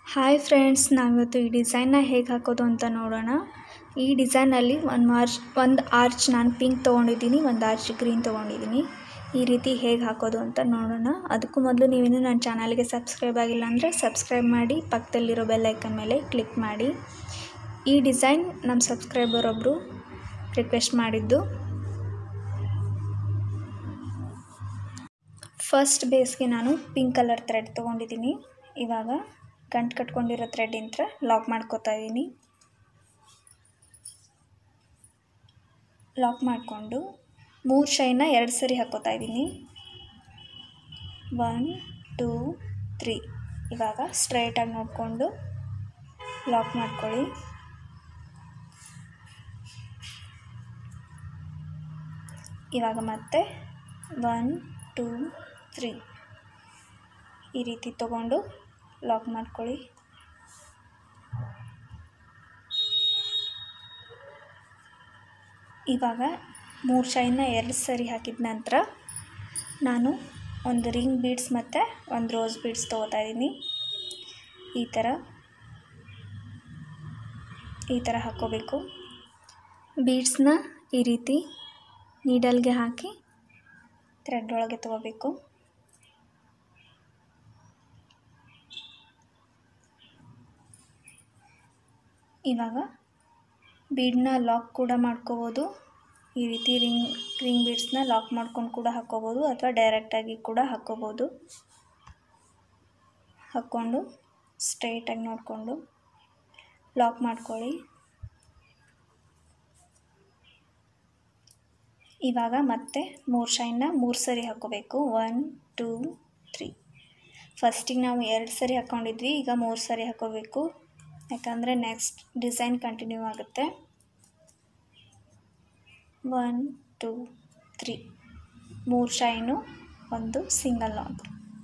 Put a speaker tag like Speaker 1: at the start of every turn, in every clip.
Speaker 1: hi friends ನಾವಿವತ್ತು ಈ ಡಿಸೈನ್ನ ಹೇಗೆ ಹಾಕೋದು ಅಂತ ನೋಡೋಣ ಈ ಡಿಸೈನಲ್ಲಿ ಒಂದು ಮಾರ್ಚ್ ಒಂದು ಆರ್ಚ್ ನಾನು ಪಿಂಕ್ ತೊಗೊಂಡಿದ್ದೀನಿ ಒಂದು ಆರ್ಚ್ ಗ್ರೀನ್ ತೊಗೊಂಡಿದ್ದೀನಿ ಈ ರೀತಿ ಹೇಗೆ ಹಾಕೋದು ಅಂತ ನೋಡೋಣ ಅದಕ್ಕೂ ಮೊದಲು ನೀವಿನ್ನೂ ನನ್ನ ಚಾನಲ್ಗೆ ಸಬ್ಸ್ಕ್ರೈಬ್ ಆಗಿಲ್ಲ ಅಂದರೆ ಸಬ್ಸ್ಕ್ರೈಬ್ ಮಾಡಿ ಪಕ್ಕದಲ್ಲಿರೋ ಬೆಲ್ ಐಕನ್ ಮೇಲೆ ಕ್ಲಿಕ್ ಮಾಡಿ ಈ ಡಿಸೈನ್ ನಮ್ಮ ಸಬ್ಸ್ಕ್ರೈಬರ್ ಒಬ್ಬರು ರಿಕ್ವೆಸ್ಟ್ ಮಾಡಿದ್ದು ಫಸ್ಟ್ ಬೇಸ್ಗೆ ನಾನು ಪಿಂಕ್ ಕಲರ್ ಥ್ರೆಡ್ ತೊಗೊಂಡಿದ್ದೀನಿ ಇವಾಗ ಗಂಟು ಕಟ್ಕೊಂಡಿರೋ ಥ್ರೆಡ್ಡಿಂದ ಲಾಕ್ ಮಾಡ್ಕೋತಾ ಇದ್ದೀನಿ ಲಾಕ್ ಮಾಡಿಕೊಂಡು ಮೂರು ಶೈನ ಎರಡು ಸರಿ ಹಾಕ್ಕೋತಾ ಇದ್ದೀನಿ ಒನ್ ಟೂ ತ್ರೀ ಇವಾಗ ಸ್ಟ್ರೈಟಾಗಿ ನೋಡಿಕೊಂಡು ಲಾಕ್ ಮಾಡ್ಕೊಳ್ಳಿ ಇವಾಗ ಮತ್ತೆ ಒನ್ ಟೂ ತ್ರೀ ಈ ರೀತಿ ತಗೊಂಡು ಲಾಕ್ ಮಾಡ್ಕೊಳ್ಳಿ ಇವಾಗ ಮೂರು ಶೈನ ಎರಡು ಸರಿ ಹಾಕಿದ ನಂತರ ನಾನು ಒಂದು ರಿಂಗ್ ಬೀಡ್ಸ್ ಮತ್ತು ಒಂದು ರೋಸ್ ಬೀಡ್ಸ್ ತೊಗೋತಾ ಇದ್ದೀನಿ ಈ ಥರ ಈ ಥರ ಹಾಕ್ಕೋಬೇಕು ಬೀಡ್ಸ್ನ ಈ ರೀತಿ ನೀಡಲ್ಗೆ ಹಾಕಿ ಥ್ರೆಡ್ ಒಳಗೆ ತೊಗೋಬೇಕು ಇವಾಗ ಬೀಡನ್ನ ಲಾಕ್ ಕೂಡ ಮಾಡ್ಕೋಬೋದು ಈ ರೀತಿ ರಿಂಗ್ ರಿಂಗ್ ಬೀಡ್ಸ್ನ ಲಾಕ್ ಮಾಡ್ಕೊಂಡು ಕೂಡ ಹಾಕ್ಕೋಬೋದು ಅಥವಾ ಡೈರೆಕ್ಟಾಗಿ ಕೂಡ ಹಾಕ್ಕೋಬೋದು ಹಾಕ್ಕೊಂಡು ಸ್ಟ್ರೈಟಾಗಿ ನೋಡಿಕೊಂಡು ಲಾಕ್ ಮಾಡ್ಕೊಳ್ಳಿ ಇವಾಗ ಮತ್ತೆ ಮೂರು ಶೈನ್ನ ಮೂರು ಸರಿ ಹಾಕ್ಕೋಬೇಕು ಒನ್ ಟೂ ತ್ರೀ ಫಸ್ಟಿಗೆ ನಾವು ಎರಡು ಸರಿ ಹಾಕ್ಕೊಂಡಿದ್ವಿ ಈಗ ಮೂರು ಸರಿ ಹಾಕ್ಕೋಬೇಕು ಯಾಕಂದರೆ ನೆಕ್ಸ್ಟ್ ಡಿಸೈನ್ ಕಂಟಿನ್ಯೂ ಆಗುತ್ತೆ ಒನ್ ಟೂ ತ್ರೀ ಮೂರು ಶೈನು ಒಂದು ಸಿಂಗಲ್ ನಾಟ್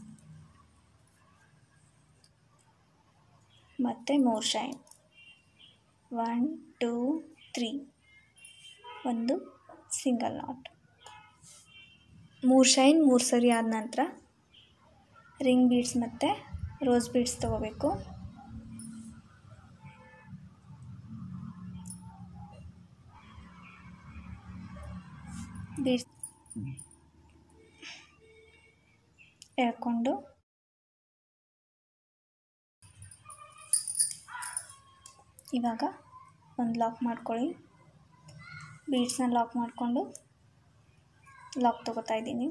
Speaker 1: ಮತ್ತು ಮೂರು ಶೈನ್ ಒನ್ ಟೂ ತ್ರೀ ಒಂದು ಸಿಂಗಲ್ ನಾಟ್ ಮೂರು ಶೈನ್ ಮೂರು ಸರಿ ಆದ ನಂತರ ರಿಂಗ್ ಬೀಡ್ಸ್ ಮತ್ತು ರೋಸ್ ಬೀಡ್ಸ್ ತೊಗೋಬೇಕು ಬೀಡ್ಸ್ ಎಳ್ಕೊಂಡು ಇವಾಗ ಒಂದು ಲಾಕ್ ಮಾಡ್ಕೊಳ್ಳಿ ಬೀಡ್ಸ್ನ ಲಾಕ್ ಮಾಡಿಕೊಂಡು ಲಾಕ್ ತೊಗೋತಾ ಇದ್ದೀನಿ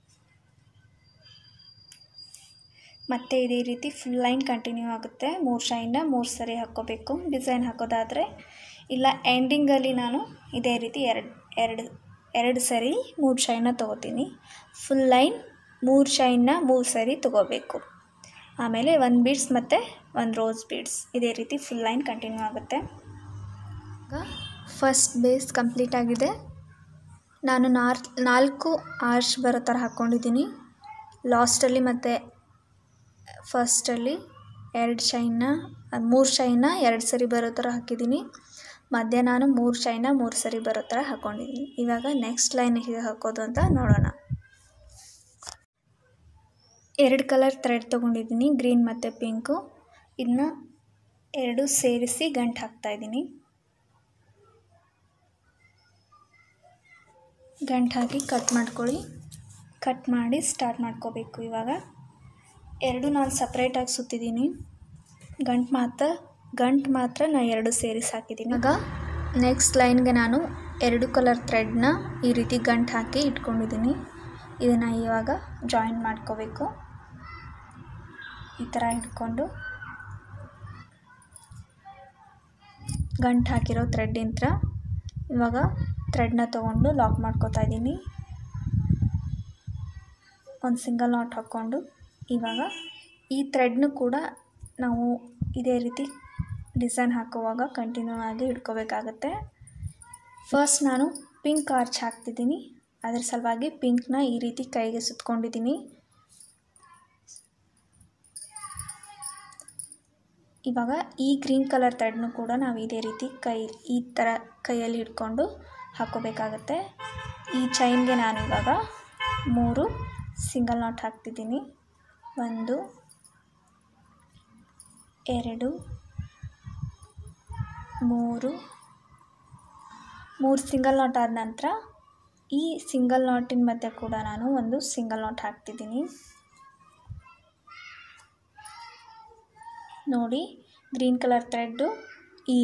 Speaker 1: ಮತ್ತು ಇದೇ ರೀತಿ ಫುಲ್ ಲೈನ್ ಕಂಟಿನ್ಯೂ ಆಗುತ್ತೆ ಮೂರು ಶೈನ್ನ ಮೂರು ಸರಿ ಹಾಕ್ಕೋಬೇಕು ಡಿಸೈನ್ ಹಾಕೋದಾದರೆ ಇಲ್ಲ ಎಂಡಿಂಗಲ್ಲಿ ನಾನು ಇದೇ ರೀತಿ ಎರಡು ಎರಡು ಎರಡು ಸರಿ ಮೂರು ಶೈನ ತೊಗೋತೀನಿ ಫುಲ್ ಲೈನ್ ಮೂರು ಶೈನ್ನ ಮೂರು ಸರಿ ತೊಗೋಬೇಕು ಆಮೇಲೆ ಒಂದು ಬೀಡ್ಸ್ ಮತ್ತು ಒಂದು ರೋಸ್ ಬೀಡ್ಸ್ ಇದೇ ರೀತಿ ಫುಲ್ ಲೈನ್ ಕಂಟಿನ್ಯೂ ಆಗುತ್ತೆ ಫಸ್ಟ್ ಬೇಸ್ ಕಂಪ್ಲೀಟ್ ಆಗಿದೆ ನಾನು ನಾರ್ ನಾಲ್ಕು ಆರ್ಚ್ ಬರೋ ಥರ ಹಾಕ್ಕೊಂಡಿದ್ದೀನಿ ಲಾಸ್ಟಲ್ಲಿ ಮತ್ತು ಫಸ್ಟಲ್ಲಿ ಎರಡು ಶೈನ್ನ ಮೂರು ಶೈನ ಎರಡು ಸರಿ ಬರೋ ಥರ ಹಾಕಿದ್ದೀನಿ ಮಧ್ಯ ನಾನು ಮೂರು ಶೈನ ಮೂರು ಸರಿ ಬರೋ ಥರ ಹಾಕ್ಕೊಂಡಿದ್ದೀನಿ ಇವಾಗ ನೆಕ್ಸ್ಟ್ ಲೈನ್ ಹೇಗೆ ಹಾಕೋದು ಅಂತ ನೋಡೋಣ ಎರಡು ಕಲರ್ ಥ್ರೆಡ್ ತೊಗೊಂಡಿದ್ದೀನಿ ಗ್ರೀನ್ ಮತ್ತು ಪಿಂಕು ಇದನ್ನ ಎರಡು ಸೇರಿಸಿ ಗಂಟು ಹಾಕ್ತಾಯಿದ್ದೀನಿ ಗಂಟು ಹಾಕಿ ಕಟ್ ಮಾಡ್ಕೊಳ್ಳಿ ಕಟ್ ಮಾಡಿ ಸ್ಟಾರ್ಟ್ ಮಾಡ್ಕೋಬೇಕು ಇವಾಗ ಎರಡು ನಾನು ಸಪ್ರೇಟಾಗಿ ಸುತ್ತಿದ್ದೀನಿ ಗಂಟು ಮಾತ್ರ ಗಂಟು ಮಾತ್ರ ನಾನು ಎರಡು ಸೇರಿಸಿ ಹಾಕಿದ್ದೀನಿ ಆಗ ನೆಕ್ಸ್ಟ್ ಲೈನ್ಗೆ ನಾನು ಎರಡು ಕಲರ್ ಥ್ರೆಡ್ನ ಈ ರೀತಿ ಗಂಟು ಹಾಕಿ ಇಟ್ಕೊಂಡಿದ್ದೀನಿ ಇದನ್ನು ಇವಾಗ ಜಾಯಿನ್ ಮಾಡ್ಕೋಬೇಕು ಈ ಥರ ಇಟ್ಕೊಂಡು ಗಂಟು ಹಾಕಿರೋ ಥ್ರೆಡ್ಡಿಂದ ಇವಾಗ ಥ್ರೆಡ್ನ ತೊಗೊಂಡು ಲಾಕ್ ಮಾಡ್ಕೋತಾ ಇದ್ದೀನಿ ಒಂದು ಸಿಂಗಲ್ ನಾಟ್ ಹಾಕ್ಕೊಂಡು ಇವಾಗ ಈ ಥ್ರೆಡ್ನು ಕೂಡ ನಾವು ಇದೇ ರೀತಿ ಡಿಸೈನ್ ಹಾಕುವಾಗ ಕಂಟಿನ್ಯೂ ಆಗಿ ಇಟ್ಕೋಬೇಕಾಗತ್ತೆ ಫಸ್ಟ್ ನಾನು ಪಿಂಕ್ ಆರ್ಚ್ ಹಾಕ್ತಿದ್ದೀನಿ ಅದ್ರ ಸಲುವಾಗಿ ಪಿಂಕ್ನ ಈ ರೀತಿ ಕೈಗೆ ಸುತ್ಕೊಂಡಿದ್ದೀನಿ ಇವಾಗ ಈ ಗ್ರೀನ್ ಕಲರ್ ಥ್ರೆಡ್ನು ಕೂಡ ನಾವು ಇದೇ ರೀತಿ ಕೈ ಈ ಥರ ಕೈಯಲ್ಲಿ ಹಿಡ್ಕೊಂಡು ಹಾಕ್ಕೋಬೇಕಾಗತ್ತೆ ಈ ಚೈನ್ಗೆ ನಾನು ಇವಾಗ ಮೂರು ಸಿಂಗಲ್ ನಾಟ್ ಹಾಕ್ತಿದ್ದೀನಿ ಒಂದು ಎರಡು ಮೂರು ಮೂರು ಸಿಂಗಲ್ ನಾಟ್ ಆದ ನಂತರ ಈ ಸಿಂಗಲ್ ನಾಟಿನ ಮಧ್ಯೆ ಕೂಡ ನಾನು ಒಂದು ಸಿಂಗಲ್ ನಾಟ್ ಹಾಕ್ತಿದ್ದೀನಿ ನೋಡಿ ಗ್ರೀನ್ ಕಲರ್ ಥ್ರೆಡ್ಡು ಈ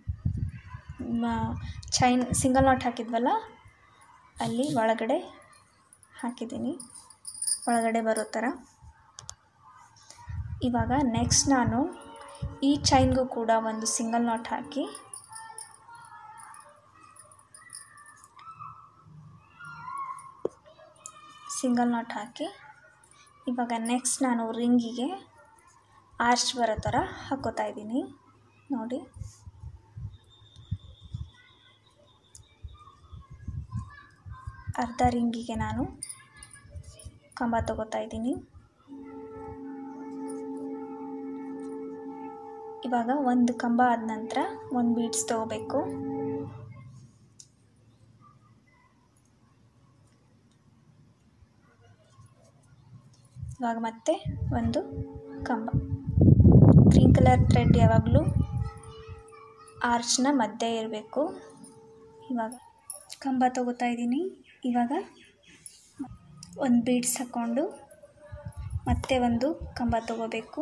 Speaker 1: ಚೈನ್ ಸಿಂಗಲ್ ನಾಟ್ ಹಾಕಿದ್ವಲ್ಲ ಅಲ್ಲಿ ಒಳಗಡೆ ಹಾಕಿದ್ದೀನಿ ಒಳಗಡೆ ಬರೋ ಥರ ಇವಾಗ ನೆಕ್ಸ್ಟ್ ನಾನು ಈ ಚೈನ್ಗೂ ಕೂಡ ಒಂದು ಸಿಂಗಲ್ ನಾಟ್ ಹಾಕಿ ಸಿಂಗಲ್ ನಾಟ್ ಹಾಕಿ ಇವಾಗ ನೆಕ್ಸ್ಟ್ ನಾನು ರಿಂಗಿಗೆ ಆರ್ಚ್ ಬರೋ ಥರ ಹಾಕೋತಾ ಇದ್ದೀನಿ ನೋಡಿ ಅರ್ಧ ರಿಂಗಿಗೆ ನಾನು ಕಂಬ ತಗೋತಾ ಇದ್ದೀನಿ ಇವಾಗ ಒಂದು ಕಂಬ ಆದ ನಂತರ ಒಂದು ಬೀಡ್ಸ್ ತಗೋಬೇಕು ಇವಾಗ ಮತ್ತೆ ಒಂದು ಕಂಬ ಗ್ರೀನ್ ಕಲರ್ ಥ್ರೆಡ್ ಯಾವಾಗಲೂ ಆರ್ಚ್ನ ಮಧ್ಯೆ ಇರಬೇಕು ಇವಾಗ ಕಂಬ ತಗೋತಾ ಇದ್ದೀನಿ ಇವಾಗ ಒಂದು ಬೀಡ್ಸ್ ಹಾಕ್ಕೊಂಡು ಮತ್ತೆ ಒಂದು ಕಂಬ ತಗೋಬೇಕು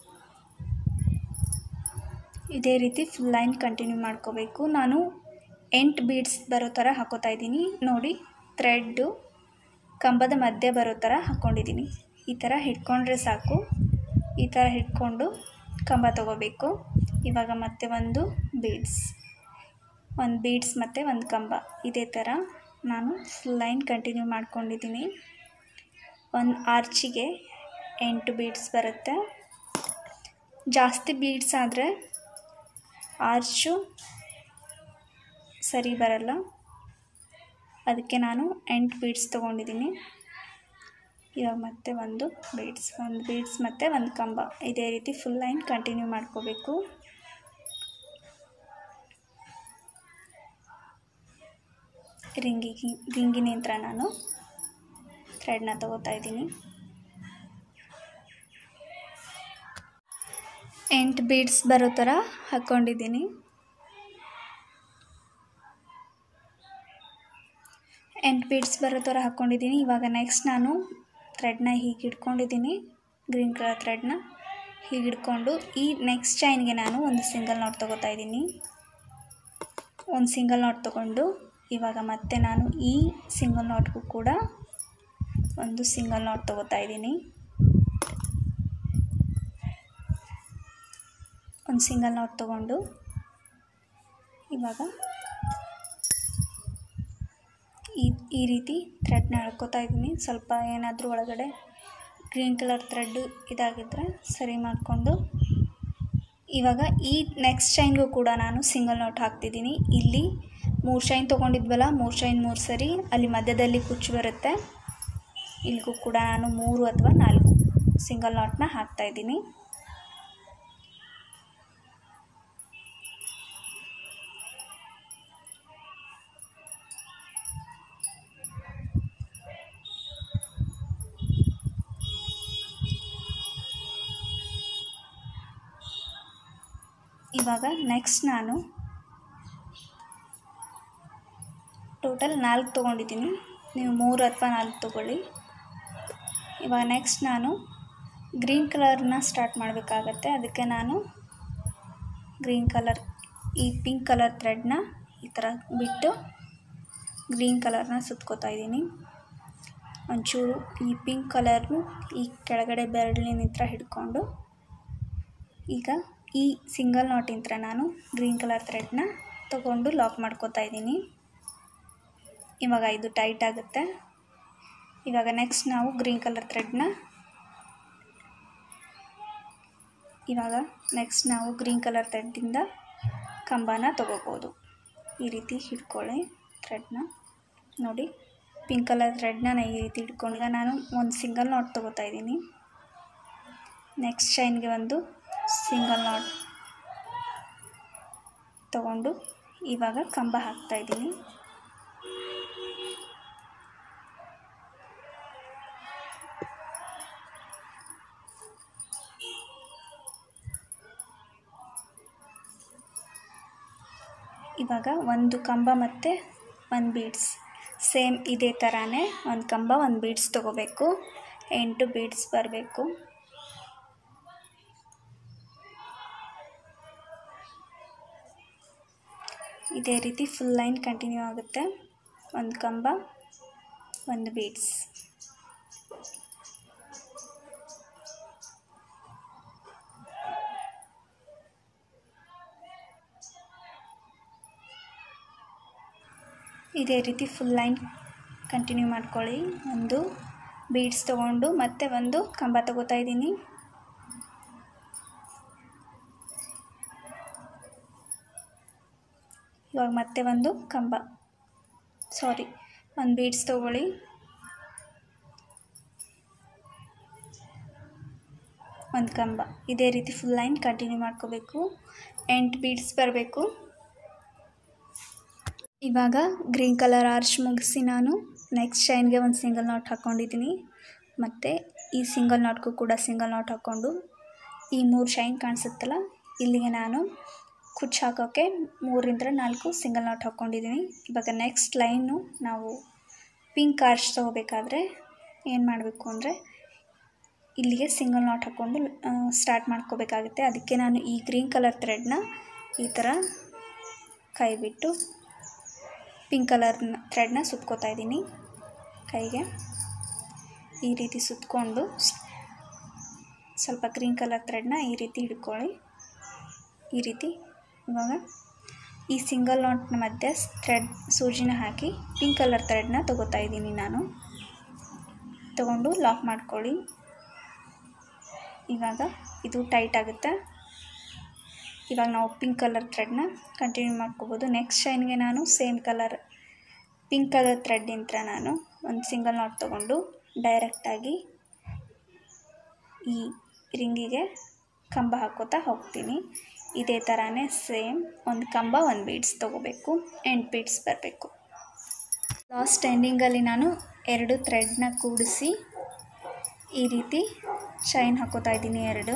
Speaker 1: ಇದೇ ರೀತಿ ಫುಲ್ ಲೈನ್ ಕಂಟಿನ್ಯೂ ಮಾಡ್ಕೋಬೇಕು ನಾನು ಎಂಟು ಬೀಡ್ಸ್ ಬರೋ ಥರ ಹಾಕೋತಾ ಇದ್ದೀನಿ ನೋಡಿ ಥ್ರೆಡ್ಡು ಕಂಬದ ಮಧ್ಯೆ ಬರೋ ಥರ ಹಾಕ್ಕೊಂಡಿದ್ದೀನಿ ಈ ಥರ ಹಿಡ್ಕೊಂಡ್ರೆ ಸಾಕು ಈ ಥರ ಹಿಡ್ಕೊಂಡು ಕಂಬ ತಗೋಬೇಕು ಇವಾಗ ಮತ್ತೆ ಒಂದು ಬೀಡ್ಸ್ ಒಂದು ಬೀಡ್ಸ್ ಮತ್ತು ಒಂದು ಕಂಬ ಇದೇ ಥರ ನಾನು ಫುಲ್ ಲೈನ್ ಕಂಟಿನ್ಯೂ ಮಾಡ್ಕೊಂಡಿದ್ದೀನಿ ಒಂದು ಆರ್ಚಿಗೆ ಎಂಟು ಬೀಡ್ಸ್ ಬರುತ್ತೆ ಜಾಸ್ತಿ ಬೀಡ್ಸ್ ಆದರೆ ಆರ್ಚು ಸರಿ ಬರಲ್ಲ ಅದಕ್ಕೆ ನಾನು ಎಂಟು ಬೀಡ್ಸ್ ತೊಗೊಂಡಿದ್ದೀನಿ ಇವಾಗ ಮತ್ತೆ ಒಂದು ಬೀಡ್ಸ್ ಒಂದು ಬೀಡ್ಸ್ ಮತ್ತು ಒಂದು ಕಂಬ ಇದೇ ರೀತಿ ಫುಲ್ ಲೈನ್ ಕಂಟಿನ್ಯೂ ಮಾಡ್ಕೋಬೇಕು ರಿಂಗಿಗೆ ರಿಂಗಿನಿಂದ ನಾನು ಥ್ರೆಡ್ನ ತಗೋತಾ ಇದ್ದೀನಿ ಎಂಟು ಬೀಡ್ಸ್ ಬರೋ ಥರ ಹಾಕ್ಕೊಂಡಿದ್ದೀನಿ ಎಂಟು ಬೀಡ್ಸ್ ಬರೋ ಥರ ಹಾಕ್ಕೊಂಡಿದ್ದೀನಿ ಇವಾಗ ನೆಕ್ಸ್ಟ್ ನಾನು ಥ್ರೆಡ್ನ ಹೀಗೆ ಹಿಡ್ಕೊಂಡಿದ್ದೀನಿ ಗ್ರೀನ್ ಕಲರ್ ಥ್ರೆಡ್ನ ಹೀಗೆ ಹಿಡ್ಕೊಂಡು ಈ ನೆಕ್ಸ್ಟ್ ಚೈನ್ಗೆ ನಾನು ಒಂದು ಸಿಂಗಲ್ ನಾಟ್ ತೊಗೋತಾ ಇದ್ದೀನಿ ಒಂದು ಸಿಂಗಲ್ ನಾಟ್ ತೊಗೊಂಡು ಇವಾಗ ಮತ್ತೆ ನಾನು ಈ ಸಿಂಗಲ್ ನಾಟ್ಗೂ ಕೂಡ ಒಂದು ಸಿಂಗಲ್ ನಾಟ್ ತೊಗೋತಾ ಇದ್ದೀನಿ ಒಂದು ಸಿಂಗಲ್ ನಾಟ್ ತೊಗೊಂಡು ಇವಾಗ ಈ ಈ ರೀತಿ ಥ್ರೆಡ್ನ ಎಳ್ಕೊತಾ ಇದ್ದೀನಿ ಸ್ವಲ್ಪ ಏನಾದರೂ ಒಳಗಡೆ ಗ್ರೀನ್ ಕಲರ್ ಥ್ರೆಡ್ಡು ಇದಾಗಿದ್ದರೆ ಸರಿ ಮಾಡಿಕೊಂಡು ಇವಾಗ ಈ ನೆಕ್ಸ್ಟ್ ಚೈನ್ಗೂ ಕೂಡ ನಾನು ಸಿಂಗಲ್ ನಾಟ್ ಹಾಕ್ತಿದ್ದೀನಿ ಇಲ್ಲಿ ಮೂರು ಚೈನ್ ತೊಗೊಂಡಿದ್ವಲ್ಲ ಮೂರು ಚೈನ್ ಮೂರು ಸರಿ ಅಲ್ಲಿ ಮಧ್ಯದಲ್ಲಿ ಕುಚ್ಚು ಬರುತ್ತೆ ಇಲ್ಲಿಗೂ ಕೂಡ ನಾನು ಮೂರು ಅಥವಾ ನಾಲ್ಕು ಸಿಂಗಲ್ ನಾಟ್ನ ಹಾಕ್ತಾಯಿದ್ದೀನಿ ಇವಾಗ ನೆಕ್ಸ್ಟ್ ನಾನು ಟೋಟಲ್ ನಾಲ್ಕು ತೊಗೊಂಡಿದ್ದೀನಿ ನೀವು ಮೂರು ಅಥವಾ ನಾಲ್ಕು ತೊಗೊಳ್ಳಿ ಇವಾಗ ನೆಕ್ಸ್ಟ್ ನಾನು ಗ್ರೀನ್ ಕಲರ್ನ ಸ್ಟಾರ್ಟ್ ಮಾಡಬೇಕಾಗತ್ತೆ ಅದಕ್ಕೆ ನಾನು ಗ್ರೀನ್ ಕಲರ್ ಈ ಪಿಂಕ್ ಕಲರ್ ಥ್ರೆಡ್ನ ಈ ಥರ ಬಿಟ್ಟು ಗ್ರೀನ್ ಕಲರ್ನ ಸುತ್ಕೋತಾ ಇದ್ದೀನಿ ಒಂಚೂರು ಈ ಪಿಂಕ್ ಕಲರ್ನು ಈ ಕೆಳಗಡೆ ಬೆರಳಿನ ಹತ್ರ ಹಿಡ್ಕೊಂಡು ಈಗ ಈ ಸಿಂಗಲ್ ನಾಟಿಂತ್ರ ನಾನು ಗ್ರೀನ್ ಕಲರ್ ಥ್ರೆಡ್ನ ತೊಗೊಂಡು ಲಾಕ್ ಮಾಡ್ಕೋತಾ ಇದ್ದೀನಿ ಇವಾಗ ಇದು ಟೈಟ್ ಆಗುತ್ತೆ ಇವಾಗ ನೆಕ್ಸ್ಟ್ ನಾವು ಗ್ರೀನ್ ಕಲರ್ ಥ್ರೆಡ್ನ ಇವಾಗ ನೆಕ್ಸ್ಟ್ ನಾವು ಗ್ರೀನ್ ಕಲರ್ ಥ್ರೆಡ್ಡಿಂದ ಕಂಬನ ತೊಗೋಬೋದು ಈ ರೀತಿ ಹಿಡ್ಕೊಳ್ಳಿ ಥ್ರೆಡ್ನ ನೋಡಿ ಪಿಂಕ್ ಕಲರ್ ಥ್ರೆಡ್ನ ನಾನು ಈ ರೀತಿ ಹಿಡ್ಕೊಂಡಾಗ ನಾನು ಒಂದು ಸಿಂಗಲ್ ನಾಟ್ ತೊಗೋತಾ ಇದ್ದೀನಿ ನೆಕ್ಸ್ಟ್ ಚೈನ್ಗೆ ಒಂದು ಸಿಂಗಲ್ ನಾಟ್ ತಗೊಂಡು ಇವಾಗ ಕಂಬ ಹಾಕ್ತಾಯಿದ್ದೀನಿ ಇವಾಗ ಒಂದು ಕಂಬ ಮತ್ತು ಒಂದು ಬೀಡ್ಸ್ ಸೇಮ್ ಇದೇ ಥರನೇ ಒಂದು ಕಂಬ ಒಂದು ಬೀಡ್ಸ್ ತೊಗೋಬೇಕು ಎಂಟು ಬೀಡ್ಸ್ ಬರಬೇಕು ಇದೇ ರೀತಿ ಫುಲ್ ಲೈನ್ ಕಂಟಿನ್ಯೂ ಆಗುತ್ತೆ ಒಂದು ಕಂಬ ಒಂದು ಬೀಡ್ಸ್ ಇದೇ ರೀತಿ ಫುಲ್ ಲೈನ್ ಕಂಟಿನ್ಯೂ ಮಾಡ್ಕೊಳ್ಳಿ ಒಂದು ಬೀಡ್ಸ್ ತೊಗೊಂಡು ಮತ್ತೆ ಒಂದು ಕಂಬ ತಗೋತಾ ಇದ್ದೀನಿ ಇವಾಗ ಮತ್ತೆ ಒಂದು ಕಂಬ ಸಾರಿ ಒಂದು ಬೀಡ್ಸ್ ತೊಗೊಳ್ಳಿ ಒಂದು ಕಂಬ ಇದೇ ರೀತಿ ಫುಲ್ ಲೈನ್ ಕಂಟಿನ್ಯೂ ಮಾಡ್ಕೋಬೇಕು ಎಂಟು ಬೀಡ್ಸ್ ಬರಬೇಕು ಇವಾಗ ಗ್ರೀನ್ ಕಲರ್ ಆರ್ಚ್ ಮುಗಿಸಿ ನಾನು ನೆಕ್ಸ್ಟ್ ಚೈನ್ಗೆ ಒಂದು ಸಿಂಗಲ್ ನಾಟ್ ಹಾಕ್ಕೊಂಡಿದ್ದೀನಿ ಮತ್ತು ಈ ಸಿಂಗಲ್ ನಾಟ್ಗೂ ಕೂಡ ಸಿಂಗಲ್ ನಾಟ್ ಹಾಕ್ಕೊಂಡು ಈ ಮೂರು ಶೈನ್ ಕಾಣಿಸುತ್ತಲ್ಲ ಇಲ್ಲಿಗೆ ನಾನು ಕುಚ್ಚು ಹಾಕೋಕ್ಕೆ ಮೂರರಿಂದ ನಾಲ್ಕು ಸಿಂಗಲ್ ನಾಟ್ ಹಾಕ್ಕೊಂಡಿದ್ದೀನಿ ಇವಾಗ ನೆಕ್ಸ್ಟ್ ಲೈನು ನಾವು ಪಿಂಕ್ ಆರ್ಚ್ ತೊಗೋಬೇಕಾದ್ರೆ ಏನು ಮಾಡಬೇಕು ಅಂದರೆ ಇಲ್ಲಿಗೆ ಸಿಂಗಲ್ ನಾಟ್ ಹಾಕ್ಕೊಂಡು ಸ್ಟಾರ್ಟ್ ಮಾಡ್ಕೋಬೇಕಾಗುತ್ತೆ ಅದಕ್ಕೆ ನಾನು ಈ ಗ್ರೀನ್ ಕಲರ್ ಥ್ರೆಡ್ನ ಈ ಥರ ಕೈ ಬಿಟ್ಟು ಪಿಂಕ್ ಕಲರ್ ಥ್ರೆಡ್ನ ಸುತ್ಕೋತಾ ಇದ್ದೀನಿ ಕೈಗೆ ಈ ರೀತಿ ಸುತ್ಕೊಂಡು ಸ್ವಲ್ಪ ಗ್ರೀನ್ ಕಲರ್ ಥ್ರೆಡ್ನ ಈ ರೀತಿ ಹಿಡ್ಕೊಳ್ಳಿ ಈ ರೀತಿ ಇವಾಗ ಈ ಸಿಂಗಲ್ ನಾಟ್ನ ಮಧ್ಯೆ ಥ್ರೆಡ್ ಸೂಜಿನ ಹಾಕಿ ಪಿಂಕ್ ಕಲರ್ ಥ್ರೆಡ್ನ ತೊಗೋತಾ ಇದ್ದೀನಿ ನಾನು ತೊಗೊಂಡು ಲಾಕ್ ಮಾಡ್ಕೊಳ್ಳಿ ಇವಾಗ ಇದು ಟೈಟ್ ಆಗುತ್ತೆ ಇವಾಗ ನಾವು ಪಿಂಕ್ ಕಲರ್ ಥ್ರೆಡ್ನ ಕಂಟಿನ್ಯೂ ಮಾಡ್ಕೋಬೋದು ನೆಕ್ಸ್ಟ್ ಶೈನ್ಗೆ ನಾನು ಸೇಮ್ ಕಲರ್ ಪಿಂಕ್ ಕಲರ್ ಥ್ರೆಡ್ಡಿಂದ ನಾನು ಒಂದು ಸಿಂಗಲ್ ನಾಟ್ ತೊಗೊಂಡು ಡೈರೆಕ್ಟಾಗಿ ಈ ರಿಂಗಿಗೆ ಕಂಬ ಹಾಕೋತಾ ಹೋಗ್ತೀನಿ ಇದೇ ಥರನೇ ಸೇಮ್ ಒಂದು ಕಂಬ ಒಂದು ಬೀಡ್ಸ್ ತೊಗೋಬೇಕು ಎಂಟು ಬೀಡ್ಸ್ ಬರಬೇಕು ಲಾಸ್ಟ್ ಎಂಡಿಂಗಲ್ಲಿ ನಾನು ಎರಡು ಥ್ರೆಡ್ನ ಕೂಡಿಸಿ ಈ ರೀತಿ ಚೈನ್ ಹಾಕೋತಾ ಇದ್ದೀನಿ ಎರಡು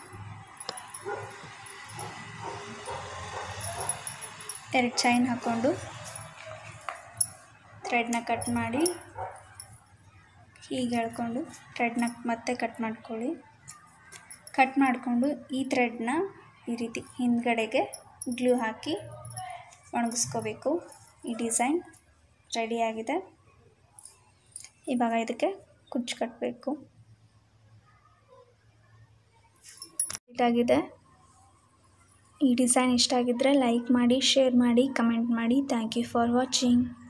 Speaker 1: ಎರಡು ಚೈನ್ ಹಾಕ್ಕೊಂಡು ಥ್ರೆಡ್ನ ಕಟ್ ಮಾಡಿ ಹೀಗೆ ಎಳ್ಕೊಂಡು ಥ್ರೆಡ್ನ ಮತ್ತೆ ಕಟ್ ಮಾಡ್ಕೊಳ್ಳಿ ಕಟ್ ಮಾಡಿಕೊಂಡು ಈ ಥ್ರೆಡ್ನ ಈ ರೀತಿ ಹಿಂದ್ಗಡೆಗೆ ಗ್ಲೂ ಹಾಕಿ ಒಣಗಿಸ್ಕೋಬೇಕು ಈ ಡಿಸೈನ್ ರೆಡಿಯಾಗಿದೆ ಇವಾಗ ಇದಕ್ಕೆ ಕುಚ್ಚು ಕಟ್ಟಬೇಕು ಇದಾಗಿದೆ ಈ ಡಿಸೈನ್ ಇಷ್ಟ ಆಗಿದ್ದರೆ ಲೈಕ್ ಮಾಡಿ ಶೇರ್ ಮಾಡಿ ಕಮೆಂಟ್ ಮಾಡಿ ಥ್ಯಾಂಕ್ ಯು ಫಾರ್ ವಾಚಿಂಗ್